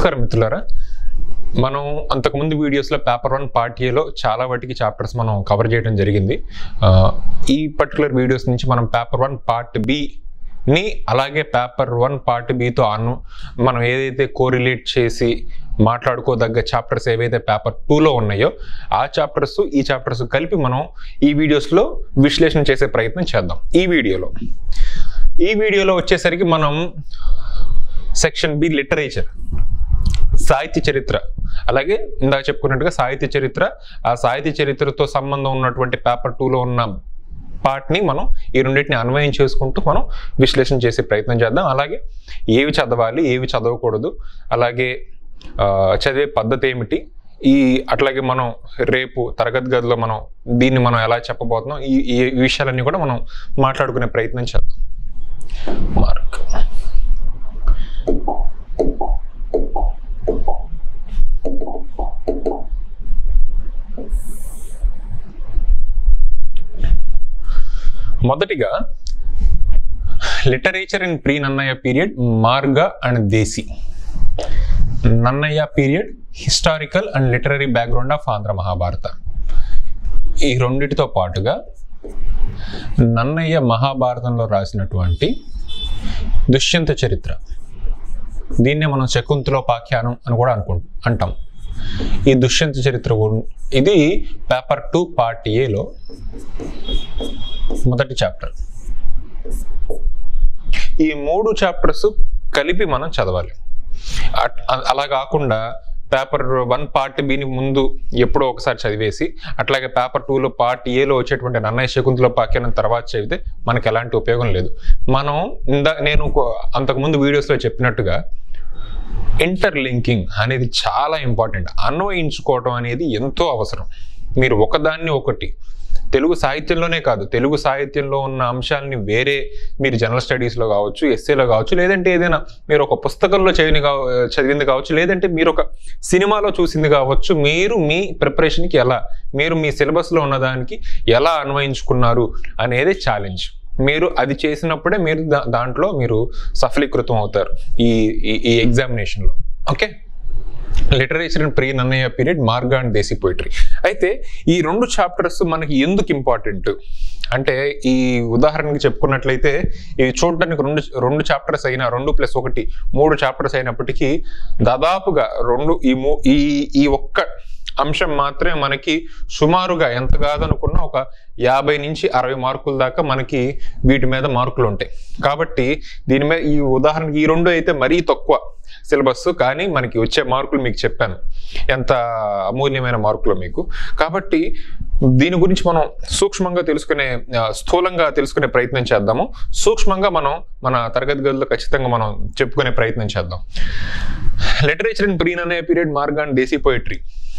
నమస్కారం మిత్రులారా మనం అంతకుముందు వీడియోస్లో పేపర్ వన్ పార్ట్ ఏలో చాలా వాటికి చాప్టర్స్ మనం కవర్ చేయడం జరిగింది ఆ, ఈ పర్టికులర్ వీడియోస్ నుంచి మనం పేపర్ వన్ పార్ట్ ని అలాగే పేపర్ వన్ పార్ట్ బితో అను మనం ఏదైతే కోరిలేట్ చేసి మాట్లాడుకోదగ్గ చాప్టర్స్ ఏవైతే పేపర్ టూలో ఉన్నాయో ఆ చాప్టర్స్ ఈ చాప్టర్స్ కలిపి మనం ఈ వీడియోస్లో విశ్లేషణ చేసే ప్రయత్నం చేద్దాం ఈ వీడియోలో ఈ వీడియోలో వచ్చేసరికి మనం సెక్షన్ బి లిటరేచర్ సాహిత్య చరిత్ర అలాగే ఇందాక చెప్పుకున్నట్టుగా సాహిత్య చరిత్ర ఆ సాహిత్య చరిత్రతో సంబంధం ఉన్నటువంటి పేపర్ టూలో ఉన్న పార్ట్ని మనం ఈ రెండింటిని అన్వయం చేసుకుంటూ మనం విశ్లేషణ చేసే ప్రయత్నం చేద్దాం అలాగే ఏవి చదవాలి ఏవి చదవకూడదు అలాగే ఆ, చదివే పద్ధతి ఏమిటి ఈ అట్లాగే మనం రేపు తరగతి గదిలో మనం దీన్ని మనం ఎలా చెప్పబోతున్నాం ఈ ఈ విషయాలన్నీ కూడా మనం మాట్లాడుకునే ప్రయత్నం చేద్దాం మార్క్ మొదటిగా literature in pre Nannayya period Marga and Desi Nannayya period historical and literary background of Andhra Mahabharata ఈ రెండిటితో పాటుగా నన్నయ్య మహాభారతంలో రాసినటువంటి దుష్యంత చరిత్ర దీన్నే మనం శకుంతలోపాఖ్యానం అని కూడా అనుకు అంటాం ఈ దుష్యంత చరిత్ర గురి- ఇది పేపర్ టూ పార్ట్ ఏలో మొదటి చాప్టర్ ఈ మూడు చాప్టర్స్ కలిపి మనం చదవాలి అట్- అ- అలా కాకుండా పేపర్ వన్ పార్ట్ బిని ముందు ఎప్పుడో ఒకసారి చదివేసి అట్లాగే పేపర్ టూలో పార్ట్ ఏలో వచ్చేటువంటి నన్నయ్య శకుంతల పాఖ్యానం తర్వాత చదివితే మనకి ఎలాంటి ఉపయోగం లేదు మనం ఇందా నేను ఒక- అంతకుముందు వీడియోస్లో చెప్పినట్టుగా ఇంటర్ లింకింగ్ అనేది చాలా ఇంపార్టెంట్ అన్వయించుకోవటం అనేది ఎంతో అవసరం మీరు ఒకదాన్ని ఒకటి తెలుగు సాహిత్యంలోనే కాదు తెలుగు సాహిత్యంలో ఉన్న అంశాలని వేరే మీరు జనరల్ స్టడీస్లో కావచ్చు ఎస్ఏలో కావచ్చు లేదంటే ఏదైనా మీరు ఒక పుస్తకంలో చదివిన కావ- చదివింది కావచ్చు లేదంటే మీరు ఒక సినిమాలో చూసింది కావచ్చు మీరు మీ ప్రిపరేషన్కి ఎలా మీరు మీ సిలబస్లో ఉన్నదానికి ఎలా అన్వయించుకున్నారు అనేది ఛాలెంజ్ మీరు అది చేసినప్పుడే మీరు దా- దాంట్లో మీరు సఫలీకృతం అవుతారు ఈ ఈ- ఈ ఎగ్జామినేషన్లో okay literature and pre Nannayya period Marga and Desi poetry అయితే ఈ రెండు చాప్టర్స్ మనకి ఎందుకు ఇంపార్టెంట్ అంటే ఈ ఉదాహరణకి చెప్పుకున్నట్లయితే ఇవి చూడడానికి రెండు రెండు చాప్టర్స్ అయినా రెండు ప్లస్ ఒకటి మూడు చాప్టర్స్ అయినప్పటికీ దాదాపుగా రెండు ఈ మూ ఈ ఈ ఒక్క అంశం మాత్రమే మనకి సుమారుగా ఎంత కాదనుకున్నా ఒక యాభై నుంచి అరవై మార్కుల దాకా మనకి వీటి మీద మార్కులు ఉంటాయి కాబట్టి దీని మీద ఈ ఉదాహరణకి ఈ రెండు అయితే మరీ తక్కువ సిలబస్ కానీ మనకి వచ్చే మార్కులు మీకు చెప్పాను ఎంత అమూల్యమైన మార్కులు మీకు కాబట్టి దీని గురించి మనం సూక్ష్మంగా తెలుసుకునే ఆ, స్థూలంగా తెలుసుకునే ప్రయత్నం చేద్దాము సూక్ష్మంగా మనం మన తరగతి గదిలో ఖచ్చితంగా మనం చెప్పుకునే ప్రయత్నం చేద్దాం లిటరేచర్ ఇన్ ప్రీన్ అనే పీరియడ్ మార్గాన్ దేశీ పోయిటరీ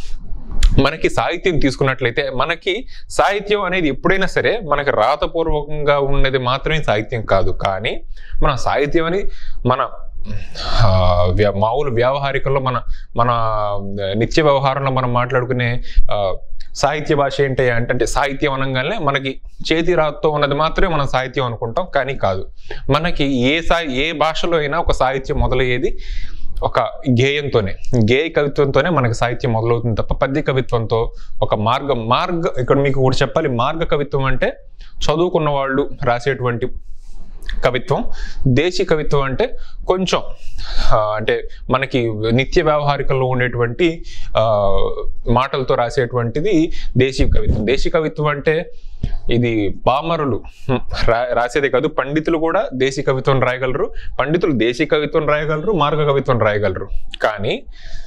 మనకి సాహిత్యం తీసుకున్నట్లయితే మనకి సాహిత్యం అనేది ఎప్పుడైనా సరే మనకి రాతపూర్వకంగా ఉన్నది మాత్రమే సాహిత్యం కాదు కానీ మన సాహిత్యం అని మన ఆ, వ్య- మామూలు వ్యావహారికంలో మన మన నిత్య వ్యవహారంలో మనం మాట్లాడుకునే ఆ, సాహిత్య భాష ఏంటి అంటే అంటే సాహిత్యం అనగానే మనకి చేతి రాతతో ఉన్నది మాత్రమే మనం సాహిత్యం అనుకుంటాం కానీ కాదు మనకి ఏ సా ఏ భాషలో అయినా ఒక సాహిత్యం మొదలయ్యేది ఒక గేయంతోనే గేయ కవిత్వంతోనే మనకి సాహిత్యం మొదలవుతుంది తప్ప పద్య కవిత్వంతో ఒక మార్గం మార్గ ఇక్కడ మీకు కూడా చెప్పాలి మార్గ కవిత్వం అంటే చదువుకున్న వాళ్ళు రాసేటువంటి కవిత్వం దేశీ కవిత్వం అంటే కొంచెం ఆ, అంటే మనకి నిత్య వ్యవహారికంలో ఉండేటువంటి ఆ, మాటలతో రాసేటువంటిది దేశీ కవిత్వం దేశీ కవిత్వం అంటే ఇది పామరులు హ్మ్, రా- రాసేదే కాదు పండితులు కూడా దేశీ కవిత్వం రాయగలరు పండితులు దేశీ కవిత్వం రాయగలరు మార్గ కవిత్వం రాయగలరు కానీ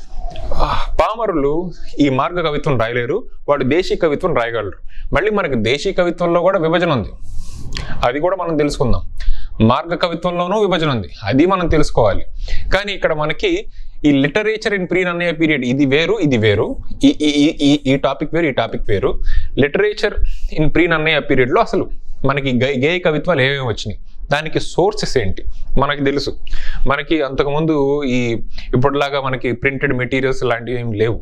ఆ, పామరులు ఈ మార్గ కవిత్వం రాయలేరు వాడు దేశీ కవిత్వం రాయగలరు మళ్ళీ మనకి దేశీ కవిత్వంలో కూడా విభజన ఉంది అది కూడా మనం తెలుసుకుందాం మార్గ కవిత్వంలోనూ విభజన ఉంది అది మనం తెలుసుకోవాలి కానీ ఇక్కడ మనకి ఈ literature in pre Nannayya period ఇది వేరు ఇది వేరు ఈ ఈ ఈ- ఈ ఈ టాపిక్ వేరు ఈ టాపిక్ వేరు లిటరేచర్ ఇన్ ప్రీ నన్నయ్య పీరియడ్లో అసలు మనకి గై గేయ కవిత్వాలు ఏమేమి వచ్చినాయి దానికి సోర్సెస్ ఏంటి మనకి తెలుసు మనకి అంతకుముందు ఈ ఇప్పటిలాగా మనకి ప్రింటెడ్ మెటీరియల్స్ లాంటివి ఏం లేవు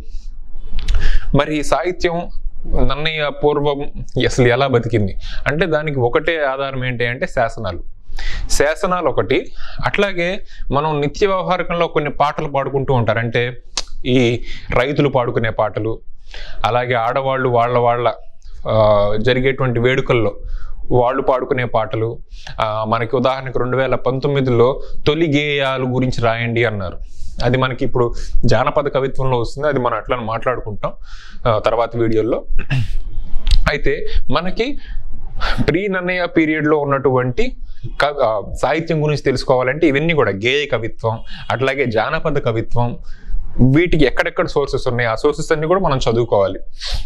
మరి ఈ సాహిత్యం నన్నయ్య పూర్వం అసలు ఎలా బతికింది అంటే దానికి ఒకటే ఆధారం ఏంటి అంటే శాసనాలు శాసనాలు ఒకటి అట్లాగే మనం నిత్య వ్యవహారికంలో కొన్ని పాటలు పాడుకుంటూ ఉంటారు అంటే ఈ రైతులు పాడుకునే పాటలు అలాగే ఆడవాళ్ళు వాళ్ళ వాళ్ళ ఆ, జరిగేటువంటి వేడుకల్లో వాళ్ళు పాడుకునే పాటలు ఆ, మనకి ఉదాహరణకు రెండు వేల పంతొమ్మిదిలో తొలి గేయాలు గురించి రాయండి అన్నారు అది మనకి ఇప్పుడు జానపద కవిత్వంలో వస్తుంది అది మనం అట్లా మాట్లాడుకుంటాం ఆ, తర్వాత వీడియోల్లో అయితే మనకి ప్రీ నన్నయ్య పీరియడ్లో ఉన్నటువంటి క- ఆ, సాహిత్యం గురించి తెలుసుకోవాలంటే ఇవన్నీ కూడా గేయ కవిత్వం అట్లాగే జానపద కవిత్వం వీటికి ఎక్కడెక్కడ సోర్సెస్ ఉన్నాయి ఆ సోర్సెస్ అన్ని కూడా మనం చదువుకోవాలి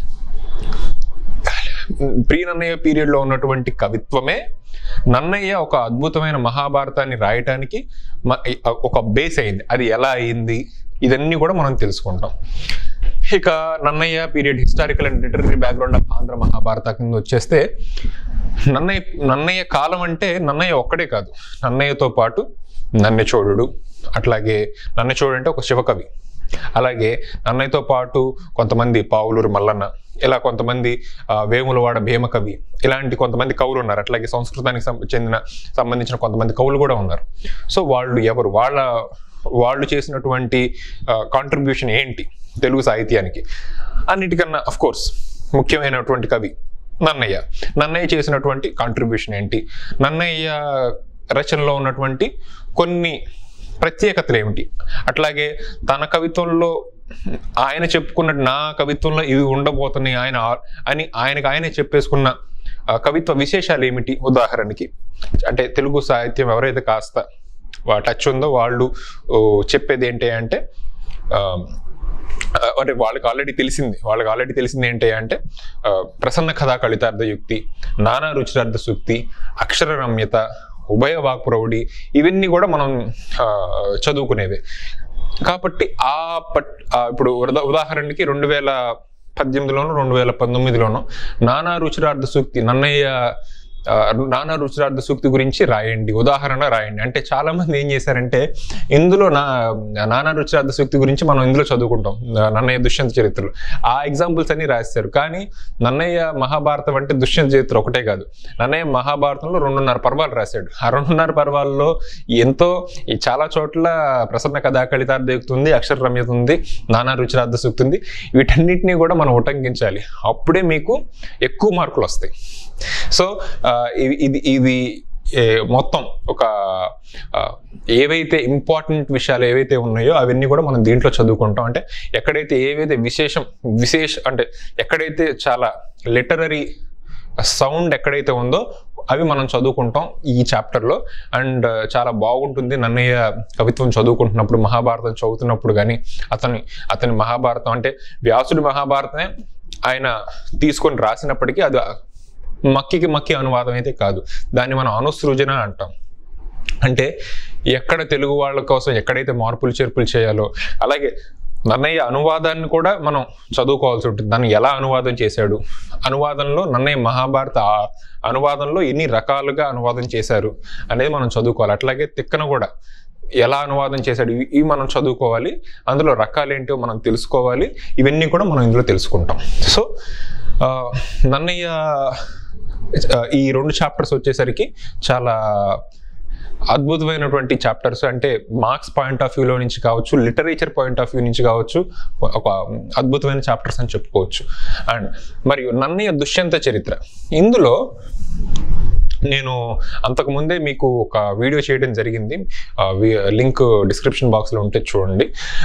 ప్రీ నన్నయ్య పీరియడ్ లో ఉన్నటువంటి కవిత్వమే నన్నయ్య ఒక అద్భుతమైన మహాభారతాన్ని రాయటానికి మ- ఒక బేస్ అయింది అది ఎలా అయింది ఇదన్నీ కూడా మనం తెలుసుకుంటాం ఇక Nannayya period historical and literary background of Andhra Mahabharata కింద వచ్చేస్తే నన్నయ్య నన్నయ్య కాలం అంటే నన్నయ్య ఒక్కడే కాదు నన్నయ్యతో పాటు నన్నెచోడుడు అట్లాగే నన్నెచోడు అంటే ఒక శివకవి అలాగే నన్నయ్యతో పాటు కొంతమంది పావులూరు మల్లన్న ఇలా కొంతమంది ఆ, వేములవాడ భీమకవి ఇలాంటి కొంతమంది కవులు ఉన్నారు అట్లాగే సంస్కృతానికి సం- చెందిన సంబంధించిన కొంతమంది కవులు కూడా ఉన్నారు సో వాళ్ళు ఎవరు వాళ్ళ వాళ్ళు చేసినటువంటి కాంట్రిబ్యూషన్ ఏంటి తెలుగు సాహిత్యానికి అన్నిటికన్నా అఫ్ కోర్స్ ముఖ్యమైనటువంటి కవి నన్నయ్య నన్నయ్య చేసినటువంటి కాంట్రిబ్యూషన్ ఏంటి నన్నయ్య రచనలో ఉన్నటువంటి కొన్ని ప్రత్యేకతలు ఏమిటి అట్లాగే తన కవిత్వంలో ఆయన చెప్పుకున్న నా కవిత్వంలో ఇవి ఉండబోతున్నాయి ఆయన ఆ- అని ఆయనకు ఆయనే చెప్పేసుకున్న ఆ, కవిత్వ విశేషాలు ఏమిటి ఉదాహరణకి అంటే తెలుగు సాహిత్యం ఎవరైతే కాస్త వా- టచ్ ఉందో వాళ్ళు ఓ, చెప్పేది ఏంటి అంటే ఆ, ఆ, అంటే వాళ్ళకి ఆల్రెడీ తెలిసింది వాళ్ళకి ఆల్రెడీ తెలిసింది ఏంటి అంటే ఆ, ప్రసన్న కథా కలితార్థ యుక్తి నానా రుచిరార్థ సూక్తి అక్షర రమ్యత ఉభయ వాక్ప్రౌఢి ఇవన్నీ కూడా మనం ఆ, చదువుకునేవి కాబట్టి ఆ పట్ ఆ ఇప్పుడు ఉదా- ఉదాహరణకి రెండు వేల పద్దెనిమిదిలోను రెండు వేల పంతొమ్మిదిలోను నానా రుచిరార్థ సూక్తి నన్నయ్య ఆ, నానా రుచిరార్థ సూక్తి గురించి రాయండి ఉదాహరణ రాయండి అంటే చాలా మంది ఏం చేశారంటే ఇందులో నా నానా రుచిరార్థ సూక్తి గురించి మనం ఇందులో చదువుకుంటాం ఆ, నన్నయ్య దుష్యంత చరిత్రలు ఆ ఎగ్జాంపుల్స్ అన్ని రాశారు కానీ నన్నయ్య మహాభారతం అంటే దుష్యంత చరిత్ర ఒకటే కాదు నన్నయ్య మహాభారతంలో రెండున్నర పర్వాలు రాశాడు ఆ రెండున్నర పర్వాల్లో ఎంతో ఈ చాలా చోట్ల ప్రసన్న కథా కలితార్థ యుక్తి ఉంది అక్షర రమ్యత ఉంది నానా రుచిరార్థ సూక్తి ఉంది వీటన్నిటిని కూడా మనం ఉటంకించాలి అప్పుడే మీకు ఎక్కువ మార్కులు వస్తాయి సో ఆ, ఇది ఇది ఇది ఏ, మొత్తం ఒక ఆ, ఏవైతే ఇంపార్టెంట్ విషయాలు ఏవైతే ఉన్నాయో అవన్నీ కూడా మనం దీంట్లో చదువుకుంటాం అంటే ఎక్కడైతే ఏవైతే విశేషం విశేష అంటే ఎక్కడైతే చాలా లిటరరీ సౌండ్ ఎక్కడైతే ఉందో అవి మనం చదువుకుంటాం ఈ చాప్టర్లో అండ్ చాలా బాగుంటుంది నన్నయ్య కవిత్వం చదువుకుంటున్నప్పుడు మహాభారతం చదువుతున్నప్పుడు కానీ అతని అతని మహాభారతం అంటే వ్యాసుడి మహాభారతమే ఆయన తీసుకొని రాసినప్పటికీ అది మక్కికి మక్కి అనువాదం అయితే కాదు దాన్ని మనం అనుసృజన అంటాం అంటే ఎక్కడ తెలుగు వాళ్ళ కోసం ఎక్కడైతే మార్పులు చేర్పులు చేయాలో అలాగే నన్నయ్య అనువాదాన్ని కూడా మనం చదువుకోవాల్సి ఉంటుంది దాన్ని ఎలా అనువాదం చేశాడు అనువాదంలో నన్నయ్య మహాభారత ఆ అనువాదంలో ఎన్ని రకాలుగా అనువాదం చేశారు అనేది మనం చదువుకోవాలి అట్లాగే తిక్కన కూడా ఎలా అనువాదం చేశాడు ఇవి ఇవి మనం చదువుకోవాలి అందులో రకాలేంటో మనం తెలుసుకోవాలి ఇవన్నీ కూడా మనం ఇందులో తెలుసుకుంటాం సో ఆ, నన్నయ్య ఆ, ఈ రెండు చాప్టర్స్ వచ్చేసరికి చాలా అద్భుతమైనటువంటి చాప్టర్స్ అంటే మార్క్స్ పాయింట్ ఆఫ్ వ్యూలో నుంచి కావచ్చు లిటరేచర్ పాయింట్ ఆఫ్ వ్యూ నుంచి కావచ్చు ఒక అద్భుతమైన చాప్టర్స్ అని చెప్పుకోవచ్చు అండ్ మరియు నన్నయ్య దుష్యంత చరిత్ర ఇందులో నేను అంతకుముందే మీకు ఒక వీడియో చేయడం జరిగింది లింక్ డిస్క్రిప్షన్ బాక్స్లో ఉంటే చూడండి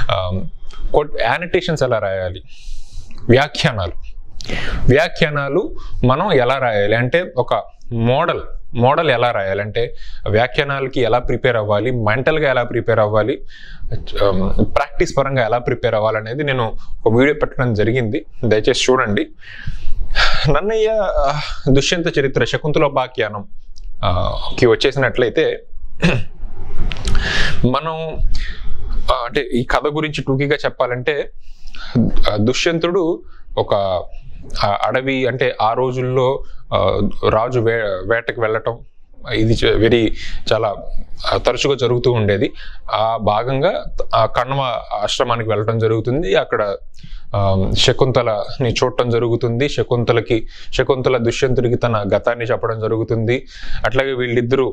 యానిటేషన్స్ ఎలా రాయాలి వ్యాఖ్యానాలు వ్యాఖ్యానాలు మనం ఎలా రాయాలి అంటే ఒక మోడల్ మోడల్ ఎలా రాయాలి అంటే వ్యాఖ్యానాలకి ఎలా ప్రిపేర్ అవ్వాలి మెంటల్గా ఎలా ప్రిపేర్ అవ్వాలి ప్రాక్టీస్ పరంగా ఎలా ప్రిపేర్ అవ్వాలి అనేది నేను ఒక వీడియో పెట్టడం జరిగింది దయచేసి చూడండి నన్నయ్య ఆ, దుష్యంత చరిత్ర శకుంతలోపాఖ్యానం ఆ, కి వచ్చేసినట్లయితే మనం ఆ, అంటే ఈ కథ గురించి టూకీగా చెప్పాలంటే ఆ, దుష్యంతుడు ఒక ఆ, అడవి అంటే ఆ రోజుల్లో ఆ, రాజు వే వేటకి వెళ్ళటం ఇది వెరీ చాలా ఆ, తరచుగా జరుగుతూ ఉండేది ఆ భాగంగా ఆ కణ్వ ఆశ్రమానికి వెళ్ళటం జరుగుతుంది అక్కడ ఆ, శకుంతలని చూడటం జరుగుతుంది శకుంతలకి శకుంతల దుష్యంతుడికి తన గతాన్ని చెప్పడం జరుగుతుంది అట్లాగే వీళ్ళిద్దరూ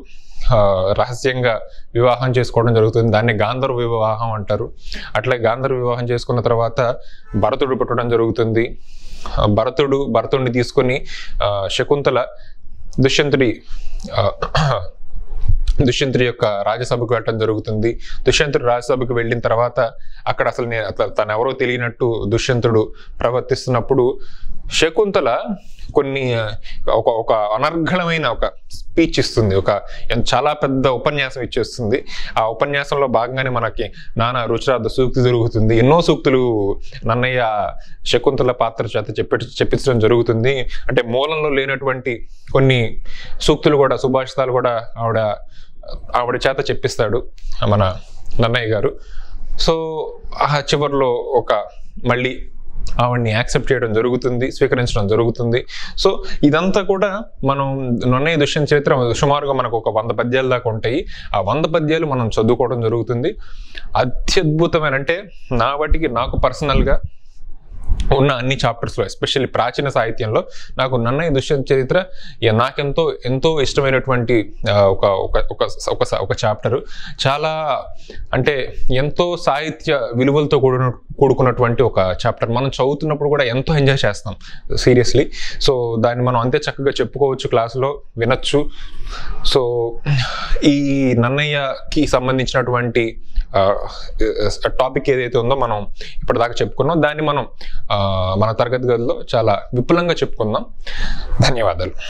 ఆ, రహస్యంగా వివాహం చేసుకోవడం జరుగుతుంది దాన్ని గాంధర్వ వివాహం అంటారు అట్లా గాంధర్వ వివాహం చేసుకున్న తర్వాత భరతుడు పుట్టడం జరుగుతుంది ఆ, భరతుడు భరతుడిని తీసుకొని ఆ, శకుంతల దుష్యంతుడి ఆ, దుష్యంతుడి యొక్క రాజ్యసభకు వెళ్ళటం జరుగుతుంది దుష్యంతుడు రాజ్యసభకు వెళ్ళిన తర్వాత అక్కడ అసలు నేను అసలు తను ఎవరో తెలియనట్టు దుష్యంతుడు ప్రవర్తిస్తున్నప్పుడు శకుంతల కొన్ని ఆ, ఒక ఒక అనర్ఘళమైన ఒక స్పీచ్ ఇస్తుంది ఒక ఎన్- చాలా పెద్ద ఉపన్యాసం ఇచ్చేస్తుంది ఆ ఉపన్యాసంలో భాగంగానే మనకి నానా రుచిరార్థ సూక్తి జరుగుతుంది ఎన్నో సూక్తులు నన్నయ్య శకుంతల పాత్ర చేత చెప్పి చెప్పించడం జరుగుతుంది అంటే మూలంలో లేనటువంటి కొన్ని సూక్తులు కూడా సుభాషితాలు కూడా ఆవిడ ఆవిడ చేత చెప్పిస్తాడు మన నన్నయ్య గారు సో ఆ చివరిలో ఒక మళ్ళీ ఆవిడ్ని యాక్సెప్ట్ చేయడం జరుగుతుంది స్వీకరించడం జరుగుతుంది సో ఇదంతా కూడా మనం నన్నయ్య దుష్యంత చరిత్ర సుమారుగా మనకు ఒక వంద పద్యాల దాకా ఉంటాయి ఆ వంద పద్యాలు మనం చదువుకోవడం జరుగుతుంది అత్యద్భుతమైన అంటే నా వాటికి నాకు పర్సనల్గా ఉన్న అన్ని చాప్టర్స్లో ఎస్పెషల్లీ ప్రాచీన సాహిత్యంలో నాకు నన్నయ్య దుష్యంత చరిత్ర ఇక నాకెంతో ఎంతో ఇష్టమైనటువంటి ఆ, ఒక ఒక ఒక ఒక ఒక చాప్టరు చాలా అంటే ఎంతో సాహిత్య విలువలతో కూడిన కూడుకున్నటువంటి ఒక చాప్టర్ మనం చదువుతున్నప్పుడు కూడా ఎంతో ఎంజాయ్ చేస్తాం సీరియస్లీ సో దాన్ని మనం అంతే చక్కగా చెప్పుకోవచ్చు క్లాసులో వినొచ్చు సో ఈ నన్నయ్యకి సంబంధించినటువంటి టాపిక్ ఏదైతే ఉందో మనం ఇప్పటిదాకా చెప్పుకున్నాం దాన్ని మనం ఆ, మన తరగతి గదిలో చాలా విపులంగా చెప్పుకుందాం ధన్యవాదాలు